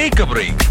take a break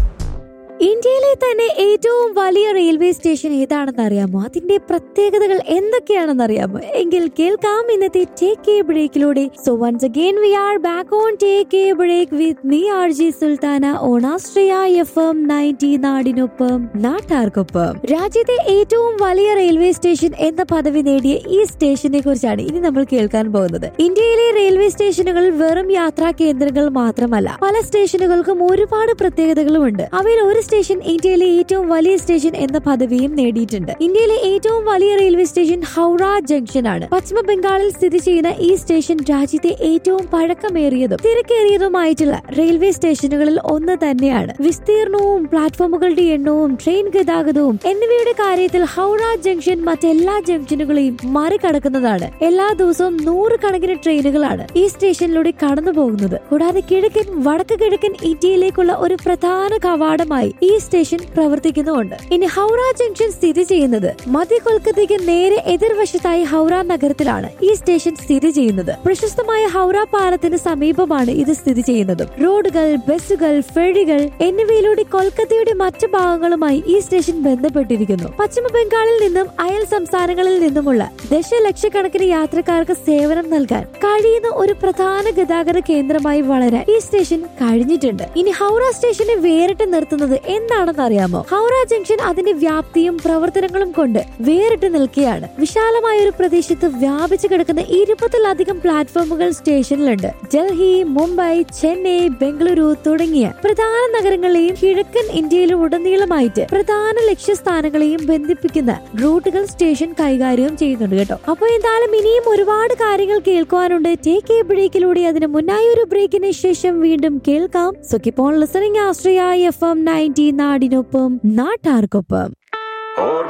ഇന്ത്യയിലെ തന്നെ ഏറ്റവും വലിയ റെയിൽവേ സ്റ്റേഷൻ ഏതാണെന്ന് അറിയാമോ അതിന്റെ പ്രത്യേകതകൾ എന്തൊക്കെയാണെന്ന് അറിയാമോ എങ്കിൽ കേൾക്കാം ഇന്നത്തെ ടേക്ക് എ ബ്രേക്കിലൂടെ so once again we are back on take a break with me R J Sultana on Astria F M ninety നാടിനൊപ്പം നാട്ടാർക്കൊപ്പം രാജ്യത്തെ ഏറ്റവും വലിയ റെയിൽവേ സ്റ്റേഷൻ എന്ന പദവി നേടിയ ഈ സ്റ്റേഷനെ കുറിച്ചാണ് ഇനി നമ്മൾ കേൾക്കാൻ പോകുന്നത് ഇന്ത്യയിലെ റെയിൽവേ സ്റ്റേഷനുകൾ വെറും യാത്രാ കേന്ദ്രങ്ങൾ മാത്രമല്ല പല സ്റ്റേഷനുകൾക്കും ഒരുപാട് പ്രത്യേകതകളുമുണ്ട് അവയിൽ ഒരു സ്റ്റേഷൻ ഇന്ത്യയിലെ ഏറ്റവും വലിയ സ്റ്റേഷൻ എന്ന പദവിയും നേടിയിട്ടുണ്ട് ഇന്ത്യയിലെ ഏറ്റവും വലിയ റെയിൽവേ സ്റ്റേഷൻ ഹൗറ ജംഗ്ഷൻ ആണ് പശ്ചിമ ബംഗാളിൽ സ്ഥിതി ചെയ്യുന്ന ഈ സ്റ്റേഷൻ രാജ്യത്തെ ഏറ്റവും പഴക്കമേറിയതും തിരക്കേറിയതുമായിട്ടുള്ള റെയിൽവേ സ്റ്റേഷനുകളിൽ ഒന്ന് തന്നെയാണ് വിസ്തീർണവും പ്ലാറ്റ്ഫോമുകളുടെ എണ്ണവും ട്രെയിൻ ഗതാഗതവും എന്നിവയുടെ കാര്യത്തിൽ ഹൗറ ജംഗ്ഷൻ മറ്റെല്ലാ ജംഗ്ഷനുകളെയും മറികടക്കുന്നതാണ് എല്ലാ ദിവസവും നൂറുകണക്കിന് ട്രെയിനുകളാണ് ഈ സ്റ്റേഷനിലൂടെ കടന്നു പോകുന്നത് കൂടാതെ കിഴക്കൻ വടക്ക് കിഴക്കൻ ഇന്ത്യയിലേക്കുള്ള ഒരു പ്രധാന കവാടമായി ഈ സ്റ്റേഷൻ പ്രവർത്തിക്കുന്നുമുണ്ട് ഇനി ഹൗറ ജംഗ്ഷൻ സ്ഥിതി ചെയ്യുന്നത് മധ്യ കൊൽക്കത്തയ്ക്ക് നേരെ എതിർവശത്തായി ഹൗറ നഗരത്തിലാണ് ഈ സ്റ്റേഷൻ സ്ഥിതി ചെയ്യുന്നത് പ്രശസ്തമായ ഹൗറ പാലത്തിന് സമീപമാണ് ഇത് സ്ഥിതി ചെയ്യുന്നത് റോഡുകൾ ബസ്സുകൾ ഫെറികൾ എന്നിവയിലൂടെ കൊൽക്കത്തയുടെ മറ്റു ഭാഗങ്ങളുമായി ഈ സ്റ്റേഷൻ ബന്ധപ്പെട്ടിരിക്കുന്നു പശ്ചിമ ബംഗാളിൽ നിന്നും അയൽ സംസ്ഥാനങ്ങളിൽ നിന്നുമുള്ള ദശലക്ഷക്കണക്കിന് യാത്രക്കാർക്ക് സേവനം നൽകാൻ കഴിയുന്ന ഒരു പ്രധാന ഗതാഗത കേന്ദ്രമായി വളരാൻ ഈ സ്റ്റേഷൻ കഴിഞ്ഞിട്ടുണ്ട് ഇനി ഹൗറ സ്റ്റേഷനെ വേറിട്ട് നിർത്തുന്നത് എന്താണെന്ന് അറിയാമോ ഹൗറ ജംഗ്ഷൻ അതിന്റെ വ്യാപ്തിയും പ്രവർത്തനങ്ങളും കൊണ്ട് വേറിട്ട് നിൽക്കുകയാണ് വിശാലമായ ഒരു പ്രദേശത്ത് വ്യാപിച്ചു കിടക്കുന്ന ഇരുപതിലധികം പ്ലാറ്റ്ഫോമുകൾ സ്റ്റേഷനിലുണ്ട് ഡൽഹി മുംബൈ ചെന്നൈ ബംഗളൂരു തുടങ്ങിയ പ്രധാന നഗരങ്ങളെയും കിഴക്കൻ ഇന്ത്യയിലും ഉടനീളമായിട്ട് പ്രധാന ലക്ഷ്യസ്ഥാനങ്ങളെയും ബന്ധിപ്പിക്കുന്ന റൂട്ടുകൾ സ്റ്റേഷൻ കൈകാര്യം ചെയ്യുന്നുണ്ട് കേട്ടോ അപ്പോൾ എന്തായാലും ഇനിയും ഒരുപാട് കാര്യങ്ങൾ കേൾക്കുവാനുണ്ട് ടേക്ക് എ ബ്രേക്കിലൂടെ അതിന് മുന്നായി ഒരു ബ്രേക്കിന് ശേഷം വീണ്ടും കേൾക്കാം so keep on listening Astria F M ninety നാടിനൊപ്പം നാട്ടാർക്കൊപ്പം और